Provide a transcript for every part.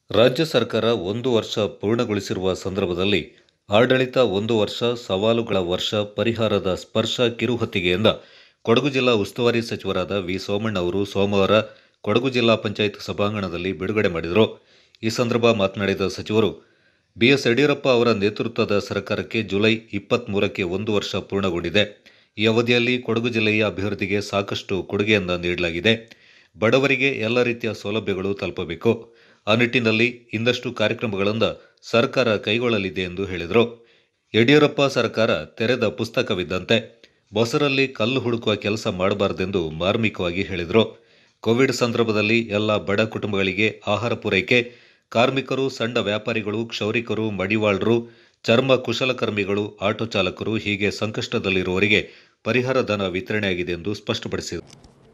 ರಾಜ್ಯ ಸರ್ಕಾರ ಒಂದು ವರ್ಷ ಪೂರ್ಣಗೊಳಿಸಿರುವ ಸಂದರ್ಭದಲ್ಲಿ ಆಡಳಿತ ಒಂದು ವರ್ಷ ಸವಾಲುಗಳ ವರ್ಷ ಪರಿಹಾರದ ಸ್ಪರ್ಶ ಕಿರುಹೊತ್ತಿಗೆಯಿಂದ ಕೊಡಗು ಜಿಲ್ಲಾ ಉಸ್ತುವಾರಿ ಸಚಿವರಾದ ವಿ ಸೋಮಣ್ಣ ಅವರು ಸೋಮವಾರ ಕೊಡಗು ಜಿಲ್ಲಾ ಪಂಚಾಯತ್ ಸಭಾಂಗಣದಲ್ಲಿ ಬಿಡುಗಡೆ ಮಾಡಿದರು ಈ ಸಂದರ್ಭ ಮಾತನಾಡಿದ ಸಚಿವರು ಬಿಎಸ್ ಯಡಿಯೂರಪ್ಪ ಅವರ ನೇತೃತ್ವದ ಸರ್ಕಾರಕ್ಕೆ ಜುಲೈ ಇಪ್ಪತ್ತ್ಮೂರಕ್ಕೆ ಒಂದು ವರ್ಷ ಪೂರ್ಣಗೊಂಡಿದೆ ಈ ಅವಧಿಯಲ್ಲಿ ಕೊಡಗು ಜಿಲ್ಲೆಯ ಅಭಿವೃದ್ಧಿಗೆ ಸಾಕಷ್ಟು ಕೊಡುಗೆಯನ್ನು ನೀಡಲಾಗಿದೆ ಬಡವರಿಗೆ ಎಲ್ಲ ರೀತಿಯ ಸೌಲಭ್ಯಗಳು ತಲುಪಬೇಕು ಆ ನಿಟ್ಟಿನಲ್ಲಿ ಇನ್ನಷ್ಟು ಕಾರ್ಯಕ್ರಮಗಳನ್ನು ಸರ್ಕಾರ ಕೈಗೊಳ್ಳಲಿದೆ ಎಂದು ಹೇಳಿದರು ಯಡಿಯೂರಪ್ಪ ಸರ್ಕಾರ ತೆರೆದ ಪುಸ್ತಕವಿದ್ದಂತೆ ಬೊಸರಲ್ಲಿ ಕಲ್ಲು ಹುಡುಕುವ ಕೆಲಸ ಮಾಡಬಾರದೆಂದು ಮಾರ್ಮಿಕವಾಗಿ ಹೇಳಿದರು ಕೋವಿಡ್ ಸಂದರ್ಭದಲ್ಲಿ ಎಲ್ಲ ಬಡ ಕುಟುಂಬಗಳಿಗೆ ಆಹಾರ ಪೂರೈಕೆ ಕಾರ್ಮಿಕರು ಸಣ್ಣ ವ್ಯಾಪಾರಿಗಳು ಕ್ಷೌರಿಕರು ಮಡಿವಾಳರು ಚರ್ಮ ಕುಶಲಕರ್ಮಿಗಳು ಆಟೋ ಚಾಲಕರು ಹೀಗೆ ಸಂಕಷ್ಟದಲ್ಲಿರುವವರಿಗೆ ಪರಿಹಾರ ಧನ ವಿತರಣೆಯಾಗಿದೆ ಎಂದು ಸ್ಪಷ್ಟಪಡಿಸಿದರು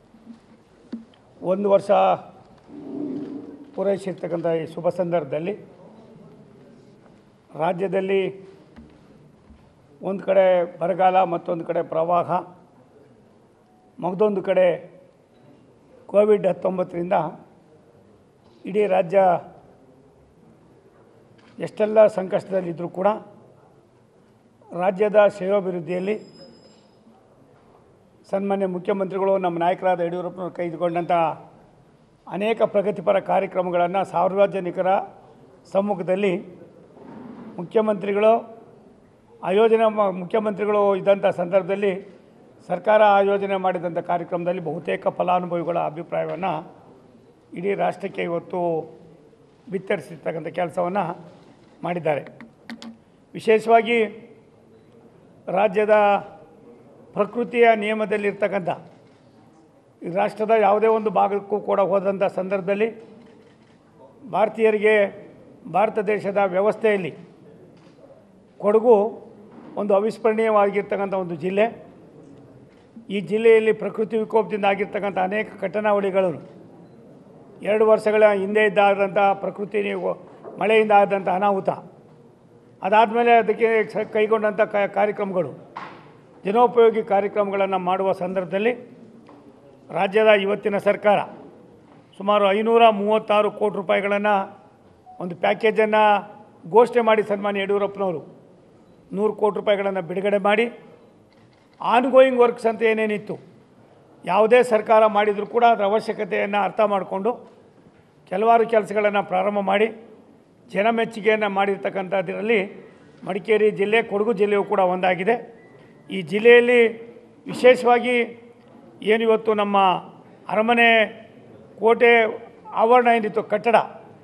ಒಂದು ವರ್ಷ ಪೂರೈಸಿರ್ತಕ್ಕಂಥ ಈ ಶುಭ ಸಂದರ್ಭದಲ್ಲಿ ರಾಜ್ಯದಲ್ಲಿ ಒಂದು ಕಡೆ ಬರಗಾಲ ಮತ್ತೊಂದು ಕಡೆ ಪ್ರವಾಹ ಮಗದೊಂದು ಕಡೆ ಕೋವಿಡ್ ಹತ್ತೊಂಬತ್ತರಿಂದ ಇಡೀ ರಾಜ್ಯ ಎಷ್ಟೆಲ್ಲ ಸಂಕಷ್ಟದಲ್ಲಿದ್ದರೂ ಕೂಡ ರಾಜ್ಯದ ಶ್ರೇಯೋಭಿವೃದ್ಧಿಯಲ್ಲಿ ಸನ್ಮಾನ್ಯ ಮುಖ್ಯಮಂತ್ರಿಗಳು ನಮ್ಮ ನಾಯಕರಾದ ಯಡಿಯೂರಪ್ಪನವರು ಕೈಗೊಂಡಂಥ ಅನೇಕ ಪ್ರಗತಿಪರ ಕಾರ್ಯಕ್ರಮಗಳನ್ನು ಸಾರ್ವಜನಿಕರ ಸಮ್ಮುಖದಲ್ಲಿ ಮುಖ್ಯಮಂತ್ರಿಗಳು ಆಯೋಜನೆ ಮ- ಮುಖ್ಯಮಂತ್ರಿಗಳು ಇದ್ದಂಥ ಸಂದರ್ಭದಲ್ಲಿ ಸರ್ಕಾರ ಆಯೋಜನೆ ಮಾಡಿದಂಥ ಕಾರ್ಯಕ್ರಮದಲ್ಲಿ ಬಹುತೇಕ ಫಲಾನುಭವಿಗಳ ಅಭಿಪ್ರಾಯವನ್ನು ಇಡೀ ರಾಷ್ಟ್ರಕ್ಕೆ ಇವತ್ತು ಬಿತ್ತರಿಸಿರ್ತಕ್ಕಂಥ ಕೆಲಸವನ್ನು ಮಾಡಿದ್ದಾರೆ ವಿಶೇಷವಾಗಿ ರಾಜ್ಯದ ಪ್ರಕೃತಿಯ ನಿಯಮದಲ್ಲಿರ್ತಕ್ಕಂಥ ಈ ರಾಷ್ಟ್ರದ ಯಾವುದೇ ಒಂದು ಭಾಗಕ್ಕೂ ಕೂಡ ಹೋದಂಥ ಸಂದರ್ಭದಲ್ಲಿ ಭಾರತೀಯರಿಗೆ ಭಾರತ ದೇಶದ ವ್ಯವಸ್ಥೆಯಲ್ಲಿ ಕೊಡಗು ಒಂದು ಅವಿಸ್ಮರಣೀಯವಾಗಿರ್ತಕ್ಕಂಥ ಒಂದು ಜಿಲ್ಲೆ ಈ ಜಿಲ್ಲೆಯಲ್ಲಿ ಪ್ರಕೃತಿ ವಿಕೋಪದಿಂದ ಆಗಿರ್ತಕ್ಕಂಥ ಅನೇಕ ಘಟನಾವಳಿಗಳನ್ನು ಎರಡು ವರ್ಷಗಳ ಹಿಂದೆ ಇದ್ದಾದಂಥ ಪ್ರಕೃತಿ ನೀವು- ಮಳೆಯಿಂದ ಆದಂಥ ಅನಾಹುತ ಅದಾದಮೇಲೆ ಅದಕ್ಕೆ ಸ- ಕೈಗೊಂಡಂಥ ಕ ಕಾರ್ಯಕ್ರಮಗಳು ಜನೋಪಯೋಗಿ ಕಾರ್ಯಕ್ರಮಗಳನ್ನು ಮಾಡುವ ಸಂದರ್ಭದಲ್ಲಿ ರಾಜ್ಯದ ಇವತ್ತಿನ ಸರ್ಕಾರ ಸುಮಾರು ಐನೂರ ಮೂವತ್ತಾರು ಕೋಟಿ ರೂಪಾಯಿಗಳನ್ನು ಒಂದು ಪ್ಯಾಕೇಜನ್ನು ಘೋಷಣೆ ಮಾಡಿ ಸನ್ಮಾನ್ಯ ಯಡಿಯೂರಪ್ಪನವರು ನೂರು ಕೋಟಿ ರೂಪಾಯಿಗಳನ್ನು ಬಿಡುಗಡೆ ಮಾಡಿ ಆನ್ಗೋಯಿಂಗ್ ವರ್ಕ್ಸ್ ಅಂತ ಏನೇನಿತ್ತು ಯಾವುದೇ ಸರ್ಕಾರ ಮಾಡಿದರೂ ಕೂಡ ಅದರ ಅವಶ್ಯಕತೆಯನ್ನು ಅರ್ಥ ಮಾಡಿಕೊಂಡು ಕೆಲವಾರು ಕೆಲಸಗಳನ್ನು ಪ್ರಾರಂಭ ಮಾಡಿ ಜನಮೆಚ್ಚುಗೆಯನ್ನು ಮಾಡಿರ್ತಕ್ಕಂಥದ್ರಲ್ಲಿ ಮಡಿಕೇರಿ ಜಿಲ್ಲೆ ಕೊಡಗು ಜಿಲ್ಲೆಯೂ ಕೂಡ ಒಂದಾಗಿದೆ ಈ ಜಿಲ್ಲೆಯಲ್ಲಿ ವಿಶೇಷವಾಗಿ ಏನಿವತ್ತು ನಮ್ಮ ಅರಮನೆ ಕೋಟೆ ಆವರಣ ಏನಿತ್ತು ಕಟ್ಟಡ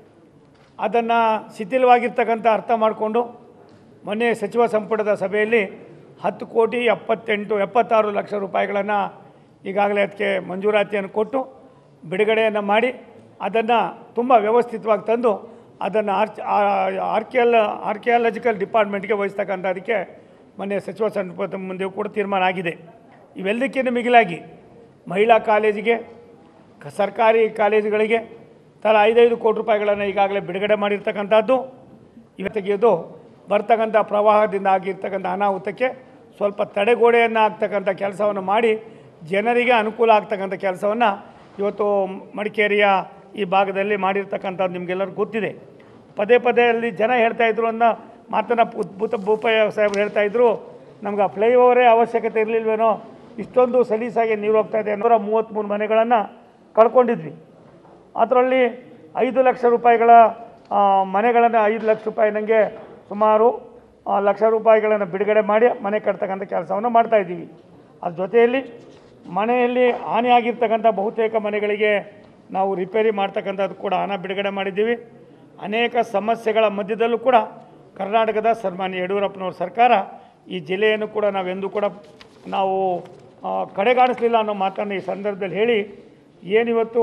ಅದನ್ನು ಶಿಥಿಲವಾಗಿರ್ತಕ್ಕಂಥ ಅರ್ಥ ಮಾಡಿಕೊಂಡು ಮೊನ್ನೆ ಸಚಿವ ಸಂಪುಟದ ಸಭೆಯಲ್ಲಿ ಹತ್ತು ಕೋಟಿ ಎಪ್ಪತ್ತೆಂಟು ಎಪ್ಪತ್ತಾರು ಲಕ್ಷ ರೂಪಾಯಿಗಳನ್ನು ಈಗಾಗಲೇ ಅದಕ್ಕೆ ಮಂಜೂರಾತಿಯನ್ನು ಕೊಟ್ಟು ಬಿಡುಗಡೆಯನ್ನು ಮಾಡಿ ಅದನ್ನು ತುಂಬ ವ್ಯವಸ್ಥಿತವಾಗಿ ತಂದು ಅದನ್ನು ಆರ್ಚ್ ಆರ್ಕಿಯಲ್ ಆರ್ಕಿಯಾಲಜಿಕಲ್ ಡಿಪಾರ್ಟ್ಮೆಂಟ್ಗೆ ವಹಿಸ್ತಕ್ಕಂಥದಕ್ಕೆ ಮೊನ್ನೆ ಸಚಿವ ಸಂಪುಟದ ಮುಂದೆಯೂ ಕೂಡ ತೀರ್ಮಾನ ಆಗಿದೆ ಇವೆಲ್ಲಕ್ಕಿಂತ ಮಿಗಿಲಾಗಿ ಮಹಿಳಾ ಕಾಲೇಜಿಗೆ ಕ- ಸರ್ಕಾರಿ ಕಾಲೇಜುಗಳಿಗೆ ತಲಾ ಐದೈದು ಕೋಟಿ ರೂಪಾಯಿಗಳನ್ನು ಈಗಾಗಲೇ ಬಿಡುಗಡೆ ಮಾಡಿರ್ತಕ್ಕಂಥದ್ದು ಇವೆ ತೆಗೆಯೋದು ಬರ್ತಕ್ಕಂಥ ಪ್ರವಾಹದಿಂದ ಆಗಿರ್ತಕ್ಕಂಥ ಅನಾಹುತಕ್ಕೆ ಸ್ವಲ್ಪ ತಡೆಗೋಡೆಯನ್ನು ಹಾಕ್ತಕ್ಕಂಥ ಕೆಲಸವನ್ನು ಮಾಡಿ ಜನರಿಗೆ ಅನುಕೂಲ ಆಗ್ತಕ್ಕಂಥ ಕೆಲಸವನ್ನು ಇವತ್ತು ಮಡಿಕೇರಿಯ ಈ ಭಾಗದಲ್ಲಿ ಮಾಡಿರ್ತಕ್ಕಂಥದ್ದು ನಿಮಗೆಲ್ಲರಿಗೂ ಗೊತ್ತಿದೆ ಪದೇ ಪದೇ ಅಲ್ಲಿ ಜನ ಹೇಳ್ತಾ ಇದ್ರು ಅನ್ನೋ ಮಾತನ್ನು ಪು- ಭೂತ ಭೂಪಯ್ಯ ಸಾಹೇಬ್ರು ಹೇಳ್ತಾ ಇದ್ರು ನಮ್ಗೆ ಆ ಫ್ಲೈಓವರೇ ಅವಶ್ಯಕತೆ ಇರಲಿಲ್ವೇನೋ ಇಷ್ಟೊಂದು ಸಲೀಸಾಗಿ ನೀರು ಹೋಗ್ತಾ ಇದೆ ನೂರ ಮೂವತ್ತ್ಮೂರು ಮನೆಗಳನ್ನು ಕಳ್ಕೊಂಡಿದ್ವಿ ಅದರಲ್ಲಿ ಐದು ಲಕ್ಷ ರೂಪಾಯಿಗಳ ಮನೆಗಳನ್ನು ಐದು ಲಕ್ಷ ರೂಪಾಯಿ ನನಗೆ ಸುಮಾರು ಆ, ಲಕ್ಷ ರೂಪಾಯಿಗಳನ್ನು ಬಿಡುಗಡೆ ಮಾಡಿ ಮನೆ ಕಟ್ತಕ್ಕಂಥ ಕೆಲಸವನ್ನು ಮಾಡ್ತಾಯಿದ್ದೀವಿ ಅದ್ರ ಜೊತೆಯಲ್ಲಿ ಮನೆಯಲ್ಲಿ ಹಾನಿಯಾಗಿರ್ತಕ್ಕಂಥ ಬಹುತೇಕ ಮನೆಗಳಿಗೆ ನಾವು ರಿಪೇರಿ ಮಾಡ್ತಕ್ಕಂಥದ್ದು ಕೂಡ ಹಣ ಬಿಡುಗಡೆ ಮಾಡಿದ್ದೀವಿ ಅನೇಕ ಸಮಸ್ಯೆಗಳ ಮಧ್ಯದಲ್ಲೂ ಕೂಡ ಕರ್ನಾಟಕದ ಸನ್ಮಾನ್ಯ ಯಡಿಯೂರಪ್ಪನವ್ರ ಸರ್ಕಾರ ಈ ಜಿಲ್ಲೆಯನ್ನು ಕೂಡ ನಾವೆಂದೂ ಕೂಡ ನಾವು ಆ, ಕಡೆಗಾಣಿಸ್ಲಿಲ್ಲ ಅನ್ನೋ ಮಾತನ್ನು ಈ ಸಂದರ್ಭದಲ್ಲಿ ಹೇಳಿ ಏನಿವತ್ತು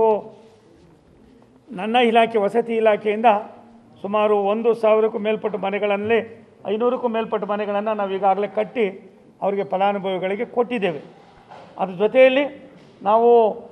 ನನ್ನ ಇಲಾಖೆ ವಸತಿ ಇಲಾಖೆಯಿಂದ ಸುಮಾರು ಒಂದು ಸಾವಿರಕ್ಕೂ ಮೇಲ್ಪಟ್ಟ ಮನೆಗಳಲ್ಲಿ ಐನೂರಕ್ಕೂ ಮೇಲ್ಪಟ್ಟ ಮನೆಗಳನ್ನು ನಾವು ಈಗಾಗಲೇ ಕಟ್ಟಿ ಅವರಿಗೆ ಫಲಾನುಭವಿಗಳಿಗೆ ಕೊಟ್ಟಿದ್ದೇವೆ ಅದ್ರ ಜೊತೆಯಲ್ಲಿ ನಾವು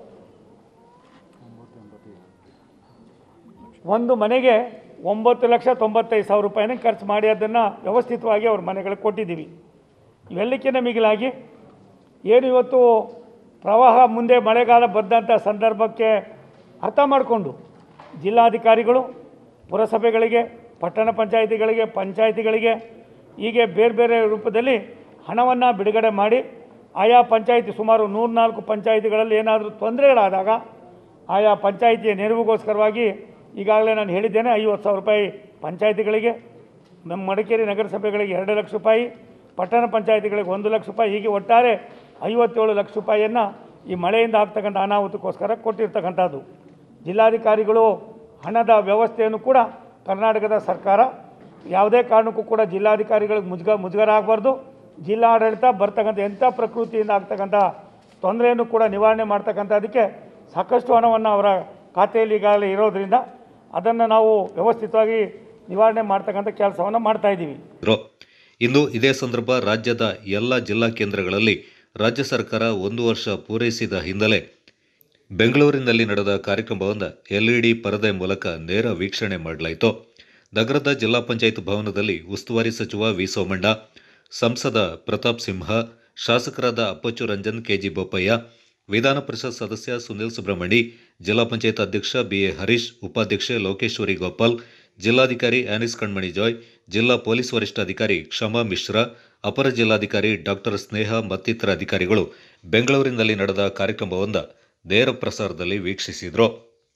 ಒಂದು ಮನೆಗೆ ಒಂಬತ್ತು ಲಕ್ಷ ತೊಂಬತ್ತೈದು ಸಾವಿರ ರೂಪಾಯಿನ ಖರ್ಚು ಮಾಡಿ ಅದನ್ನು ವ್ಯವಸ್ಥಿತವಾಗಿ ಅವ್ರ ಮನೆಗಳಿಗೆ ಕೊಟ್ಟಿದ್ದೀವಿ ಇವೆಲ್ಲಕ್ಕಿಂತ ಮಿಗಿಲಾಗಿ ಏನು ಇವತ್ತು ಪ್ರವಾಹ ಮುಂದೆ ಮಳೆಗಾಲ ಬಂದಂಥ ಸಂದರ್ಭಕ್ಕೆ ಅರ್ಥ ಮಾಡಿಕೊಂಡು ಜಿಲ್ಲಾಧಿಕಾರಿಗಳು ಪುರಸಭೆಗಳಿಗೆ ಪಟ್ಟಣ ಪಂಚಾಯಿತಿಗಳಿಗೆ ಪಂಚಾಯಿತಿಗಳಿಗೆ ಹೀಗೆ ಬೇರೆ ಬೇರೆ ರೂಪದಲ್ಲಿ ಹಣವನ್ನು ಬಿಡುಗಡೆ ಮಾಡಿ ಆಯಾ ಪಂಚಾಯಿತಿ ಸುಮಾರು ನೂರ್ನಾಲ್ಕು ಪಂಚಾಯಿತಿಗಳಲ್ಲಿ ಏನಾದರೂ ತೊಂದರೆಗಳಾದಾಗ ಆಯಾ ಪಂಚಾಯಿತಿಯ ನೆರವಿಗೋಸ್ಕರವಾಗಿ ಈಗಾಗಲೇ ನಾನು ಹೇಳಿದ್ದೇನೆ ಐವತ್ತು ಸಾವಿರ ರೂಪಾಯಿ ಪಂಚಾಯಿತಿಗಳಿಗೆ ನಮ್ಮ ಮಡಿಕೇರಿ ನಗರಸಭೆಗಳಿಗೆ ಎರಡು ಲಕ್ಷ ರೂಪಾಯಿ ಪಟ್ಟಣ ಪಂಚಾಯಿತಿಗಳಿಗೆ ಒಂದು ಲಕ್ಷ ರೂಪಾಯಿ ಹೀಗೆ ಒಟ್ಟಾರೆ ಐವತ್ತೇಳು ಲಕ್ಷ ರೂಪಾಯಿಯನ್ನು ಈ ಮಳೆಯಿಂದ ಆಗ್ತಕ್ಕಂಥ ಅನಾಹುತಕ್ಕೋಸ್ಕರ ಕೊಟ್ಟಿರ್ತಕ್ಕಂಥದ್ದು ಜಿಲ್ಲಾಧಿಕಾರಿಗಳು ಹಣದ ವ್ಯವಸ್ಥೆಯನ್ನು ಕೂಡ ಕರ್ನಾಟಕದ ಸರ್ಕಾರ ಯಾವುದೇ ಕಾರಣಕ್ಕೂ ಕೂಡ ಜಿಲ್ಲಾಧಿಕಾರಿಗಳಿಗೆ ಮುಜುಗ ಮುಜುಗರ ಆಗಬಾರ್ದು ಜಿಲ್ಲಾಡಳಿತ ಬರ್ತಕ್ಕಂಥ ಎಂಥ ಪ್ರಕೃತಿಯಿಂದ ಆಗ್ತಕ್ಕಂಥ ತೊಂದರೆಯನ್ನು ಕೂಡ ನಿವಾರಣೆ ಮಾಡ್ತಕ್ಕಂಥದ್ದಕ್ಕೆ ಸಾಕಷ್ಟು ಹಣವನ್ನು ಅವರ ಖಾತೆಯಲ್ಲಿ ಈಗಾಗಲೇ ಇರೋದರಿಂದ ಅದನ್ನು ನಾವು ವ್ಯವಸ್ಥಿತವಾಗಿ ನಿವಾರಣೆ ಮಾಡ್ತಕ್ಕಂಥ ಕೆಲಸವನ್ನು ಮಾಡ್ತಾಯಿದ್ದೀವಿ ಇದ್ರು. ಇನ್ನು ಇದೇ ಸಂದರ್ಭ ರಾಜ್ಯದ ಎಲ್ಲ ಜಿಲ್ಲಾ ಕೇಂದ್ರಗಳಲ್ಲಿ ರಾಜ್ಯ ಸರ್ಕಾರ ಒಂದು ವರ್ಷ ಪೂರೈಸಿದ ಹಿನ್ನೆಲೆ ಬೆಂಗಳೂರಿನಲ್ಲಿ ನಡೆದ ಕಾರ್ಯಕ್ರಮವನ್ನು ಎಲ್ಇಡಿ ಪರದೆ ಮೂಲಕ ನೇರ ವೀಕ್ಷಣೆ ಮಾಡಲಾಯಿತು ನಗರದ ಜಿಲ್ಲಾ ಪಂಚಾಯತ್ ಭವನದಲ್ಲಿ ಉಸ್ತುವಾರಿ ಸಚಿವ ವಿ ಸೋಮಣ್ಣ ಸಂಸದ ಪ್ರತಾಪ್ ಸಿಂಹ ಶಾಸಕರಾದ ಅಪ್ಪಚ್ಚು ರಂಜನ್ ಕೆಜಿ ಬೋಪಯ್ಯ ವಿಧಾನ ಪರಿಷತ್ ಸದಸ್ಯ ಸುನಿಲ್ ಸುಬ್ರಹ್ಮಣಿ ಜಿಲ್ಲಾ ಪಂಚಾಯತ್ ಅಧ್ಯಕ್ಷ ಬಿಎ ಹರೀಶ್ ಉಪಾಧ್ಯಕ್ಷೆ ಲೋಕೇಶ್ವರಿ ಗೋಪಾಲ್ ಜಿಲ್ಲಾಧಿಕಾರಿ ಆನಿಸ್ ಕಣ್ಮಣಿ ಜಾಯ್ ಜಿಲ್ಲಾ ಪೊಲೀಸ್ ವರಿಷ್ಠಾಧಿಕಾರಿ ಕ್ಷಮಾ ಮಿಶ್ರಾ ಅಪರ ಜಿಲ್ಲಾಧಿಕಾರಿ ಡಾಕ್ಟರ್ ಸ್ನೇಹ ಮತ್ತಿತರ ಅಧಿಕಾರಿಗಳು ಬೆಂಗಳೂರಿನಲ್ಲಿ ನಡೆದ ಕಾರ್ಯಕ್ರಮವನ್ನು ನೇರ ಪ್ರಸಾರದಲ್ಲಿ ವೀಕ್ಷಿಸಿದರು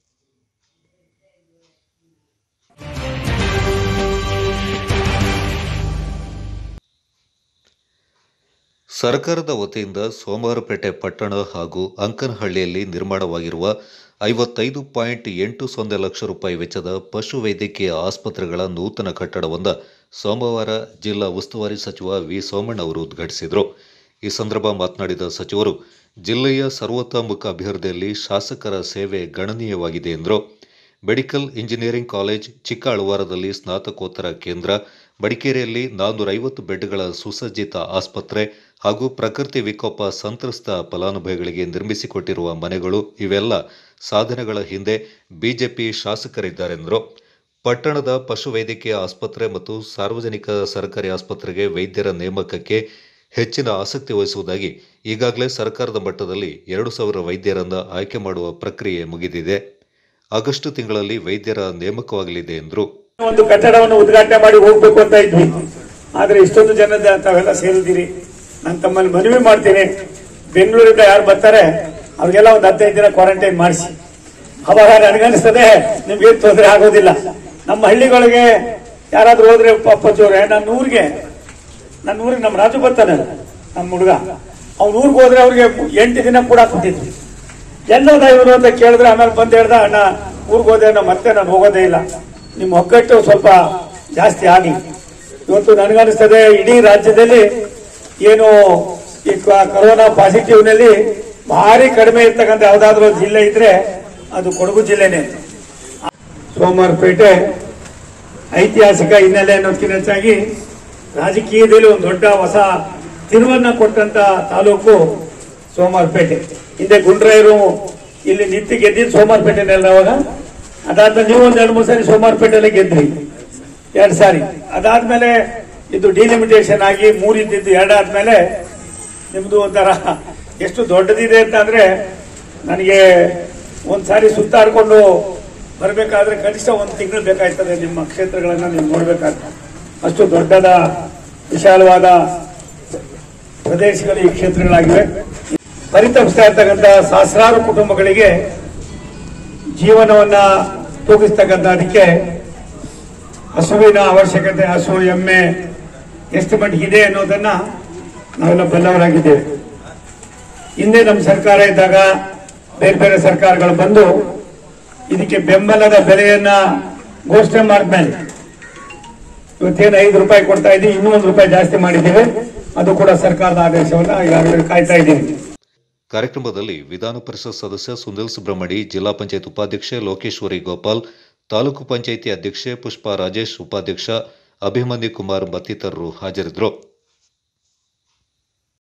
ಸರ್ಕಾರದ ವತಿಯಿಂದ ಸೋಮವಾರಪೇಟೆ ಪಟ್ಟಣ ಹಾಗೂ ಅಂಕನಹಳ್ಳಿಯಲ್ಲಿ ನಿರ್ಮಾಣವಾಗಿರುವ ಐವತ್ತೈದು ಪಾಯಿಂಟ್ ಎಂಟು ಸೊನ್ನೆ ಲಕ್ಷ ರೂಪಾಯಿ ವೆಚ್ಚದ ಪಶುವೈದ್ಯಕೀಯ ಆಸ್ಪತ್ರೆಗಳ ನೂತನ ಕಟ್ಟಡವನ್ನು ಸೋಮವಾರ ಜಿಲ್ಲಾ ಉಸ್ತುವಾರಿ ಸಚಿವ ವಿ ಸೋಮಣ್ಣ ಅವರು ಉದ್ಘಾಟಿಸಿದರು ಈ ಸಂದರ್ಭ ಮಾತನಾಡಿದ ಸಚಿವರು ಜಿಲ್ಲೆಯ ಸರ್ವತೋಮುಖ ಅಭಿವೃದ್ಧಿಯಲ್ಲಿ ಶಾಸಕರ ಸೇವೆ ಗಣನೀಯವಾಗಿದೆ ಎಂದರು ಮೆಡಿಕಲ್ ಇಂಜಿನಿಯರಿಂಗ್ ಕಾಲೇಜ್ ಚಿಕ್ಕ ಅಳುವಾರದಲ್ಲಿ ಸ್ನಾತಕೋತ್ತರ ಕೇಂದ್ರ ಮಡಿಕೇರಿಯಲ್ಲಿ ನಾನ್ನೂರೈವತ್ತು ಬೆಡ್ಗಳ ಸುಸಜ್ಜಿತ ಆಸ್ಪತ್ರೆ ಹಾಗೂ ಪ್ರಕೃತಿ ವಿಕೋಪ ಸಂತ್ರಸ್ತ ಫಲಾನುಭವಿಗಳಿಗೆ ನಿರ್ಮಿಸಿಕೊಟ್ಟಿರುವ ಮನೆಗಳು ಇವೆಲ್ಲ ಸಾಧನೆಗಳ ಹಿಂದೆ ಬಿಜೆಪಿ ಶಾಸಕರಿದ್ದಾರೆಂದರು ಪಟ್ಟಣದ ಪಶುವೈದ್ಯಕೀಯ ಆಸ್ಪತ್ರೆ ಮತ್ತು ಸಾರ್ವಜನಿಕ ಸರ್ಕಾರಿ ಆಸ್ಪತ್ರೆಗೆ ವೈದ್ಯರ ನೇಮಕಕ್ಕೆ ಹೆಚ್ಚಿನ ಆಸಕ್ತಿ ವಹಿಸುವುದಾಗಿ ಈಗಾಗಲೇ ಸರ್ಕಾರದ ಮಟ್ಟದಲ್ಲಿ ಎರಡು ಸಾವಿರ ವೈದ್ಯರನ್ನು ಆಯ್ಕೆ ಮಾಡುವ ಪ್ರಕ್ರಿಯೆ ಮುಗಿದಿದೆ ಆಗಸ್ಟ್ ತಿಂಗಳಲ್ಲಿ ವೈದ್ಯರ ನೇಮಕವಾಗಲಿದೆ ಎಂದರು ಒಂದು ಕಟ್ಟಡವನ್ನು ಉದ್ಘಾಟನೆ ಮಾಡಿ ಹೋಗ್ಬೇಕು ಅಂತ ಇದ್ವಿ ಆದ್ರೆ ಇಷ್ಟೊಂದು ಜನದ ತಾವೆಲ್ಲ ಸೇರಿದ್ದೀರಿ ನಾನು ತಮ್ಮಲ್ಲಿ ಮನವಿ ಮಾಡ್ತೀನಿ ಬೆಂಗಳೂರಿಂದ ಯಾರು ಬರ್ತಾರೆ ಅವ್ರಿಗೆಲ್ಲ ಒಂದು ಹದಿನೈದು ದಿನ ಕ್ವಾರಂಟೈನ್ ಮಾಡಿಸಿ ಅವಾಗ ನನಗನ್ನಿಸ್ತದೆ ನಿಮ್ಗೆ ತೊಂದರೆ ಆಗೋದಿಲ್ಲ ನಮ್ಮ ಹಳ್ಳಿಗಳಿಗೆ ಯಾರಾದ್ರೂ ಹೋದ್ರೆ ಪಪ್ಪಚ್ಚೋರೆ ನನ್ನ ಊರಿಗೆ ನನ್ನ ಊರಿಗೆ ನಮ್ಮ ರಾಜು ಬರ್ತಾನೆ ನಮ್ಮ ಹುಡುಗ ಅವ್ನ ಊರಿಗೆ ಹೋದ್ರೆ ಅವ್ರಿಗೆ ಎಂಟು ದಿನ ಕೂಡ ಕೊಟ್ಟಿದ್ರು ಎಲ್ಲೋದ ಇವರು ಅಂತ ಕೇಳಿದ್ರೆ ಆಮೇಲೆ ಬಂದು ಹೇಳ್ದ ಅಣ್ಣ ಊರಿಗೆ ಹೋದೆ ಅಣ್ಣ ಮತ್ತೆ ನಾನು ಹೋಗೋದೇ ಇಲ್ಲ ನಿಮ್ಮ ಒಗ್ಗಟ್ಟು ಸ್ವಲ್ಪ ಜಾಸ್ತಿ ಆಗಿ ಇವತ್ತು ನನಗನ್ನಿಸ್ತದೆ ಇಡೀ ರಾಜ್ಯದಲ್ಲಿ ಏನು ಈ ಕ- ಕರೋನಾ ಪಾಸಿಟಿವ್ನಲ್ಲಿ ಭಾರಿ ಕಡಿಮೆ ಇರ್ತಕ್ಕಂಥ ಯಾವ್ದಾದ್ರು ಜಿಲ್ಲೆ ಇದ್ರೆ ಅದು ಕೊಡಗು ಜಿಲ್ಲೆನೇ ಸೋಮವಾರಪೇಟೆ ಐತಿಹಾಸಿಕ ಹಿನ್ನೆಲೆ ಅನ್ನೋದಕ್ಕಿಂತ ಹೆಚ್ಚಾಗಿ ರಾಜಕೀಯದಲ್ಲಿ ಒಂದು ದೊಡ್ಡ ಹೊಸ ತಿರುವನ್ನ ಕೊಟ್ಟಂತ ತಾಲೂಕು ಸೋಮವಾರಪೇಟೆ ಹಿಂದೆ ಗುಂಡ್ರಾಯರು ಇಲ್ಲಿ ನಿಂತು ಗೆದ್ದಿದ್ದು ಸೋಮವಾರಪೇಟೆನಲ್ಲಿ ಅವಾಗ ಅದಾದ್ಮೇಲೆ ನೀವು ಒಂದ್ ಎರಡು ಮೂರು ಸಾರಿ ಸೋಮವಾರಪೇಟೆಯಲ್ಲಿ ಗೆದ್ರಿ ಎರಡು ಸಾರಿ ಅದಾದ್ಮೇಲೆ ಇದು ಡಿಲಿಮಿಟೇಷನ್ ಆಗಿ ಮೂರಿದ್ದಿದ್ದು ಎರಡಾದ್ಮೇಲೆ ನಿಮ್ದು ಒಂಥರ ಎಷ್ಟು ದೊಡ್ಡದಿದೆ ಅಂತ ಅಂದ್ರೆ ನನಗೆ ಒಂದ್ ಸಾರಿ ಸುತ್ತಾಡ್ಕೊಂಡು ಬರಬೇಕಾದ್ರೆ ಕನಿಷ್ಠ ಒಂದು ತಿಂಗಳು ಬೇಕಾಯ್ತದೆ ನಿಮ್ಮ ಕ್ಷೇತ್ರಗಳನ್ನ ನೀವು ನೋಡ್ಬೇಕಾದ್ರೆ ಅಷ್ಟು ದೊಡ್ಡದ ವಿಶಾಲವಾದ ಪ್ರದೇಶಗಳು ಈ ಕ್ಷೇತ್ರಗಳಾಗಿವೆ ಪರಿತಪಿಸ್ತಾ ಇರ್ತಕ್ಕಂಥ ಸಹಸ್ರಾರು ಕುಟುಂಬಗಳಿಗೆ ಜೀವನವನ್ನ ತೂಗಿಸ್ತಕ್ಕಂಥ ಅದಕ್ಕೆ ಹಸುವಿನ ಅವಶ್ಯಕತೆ ಹಸು ಎಮ್ಮೆ ಎಷ್ಟು ಮಟ್ಟಿಗೆ ಇದೆ ಅನ್ನೋದನ್ನ ನಾವೆಲ್ಲ ಬಲ್ಲವರಾಗಿದ್ದೇವೆ ಹಿಂದೆ ನಮ್ಮ ಸರ್ಕಾರ ಇದ್ದಾಗ ಬೇರೆ ಬೇರೆ ಸರ್ಕಾರಗಳು ಬಂದು ಇದಕ್ಕೆ ಬೆಂಬಲದ ಬೆಲೆಯನ್ನ ಘೋಷಣೆ ಮಾಡಿದ್ಮೇಲೆ ಇವತ್ತೇನು ಐದು ರೂಪಾಯಿ ಕೊಡ್ತಾ ಇದ್ದೀವಿ ಇನ್ನೂ ಒಂದು ರೂಪಾಯಿ ಜಾಸ್ತಿ ಮಾಡಿದ್ದೇವೆ ಅದು ಕೂಡ ಸರ್ಕಾರದ ಆದೇಶವನ್ನ ಈಗಾಗಲೇ ಕಾಯ್ತಾ ಇದ್ದೀವಿ ಕಾರ್ಯಕ್ರಮದಲ್ಲಿ ವಿಧಾನ ಪರಿಷತ್ ಸದಸ್ಯ ಸುನಿಲ್ ಸುಬ್ರಹ್ಮಣಿ ಜಿಲ್ಲಾ ಪಂಚಾಯತ್ ಉಪಾಧ್ಯಕ್ಷೆ ಲೋಕೇಶ್ವರಿ ಗೋಪಾಲ್ ತಾಲೂಕು ಪಂಚಾಯಿತಿ ಅಧ್ಯಕ್ಷೆ ಪುಷ್ಪಾ ರಾಜೇಶ್ ಉಪಾಧ್ಯಕ್ಷ ಅಭಿಮನ್ಯು ಕುಮಾರ್ ಮತ್ತಿತರರು ಹಾಜರಿದ್ದರು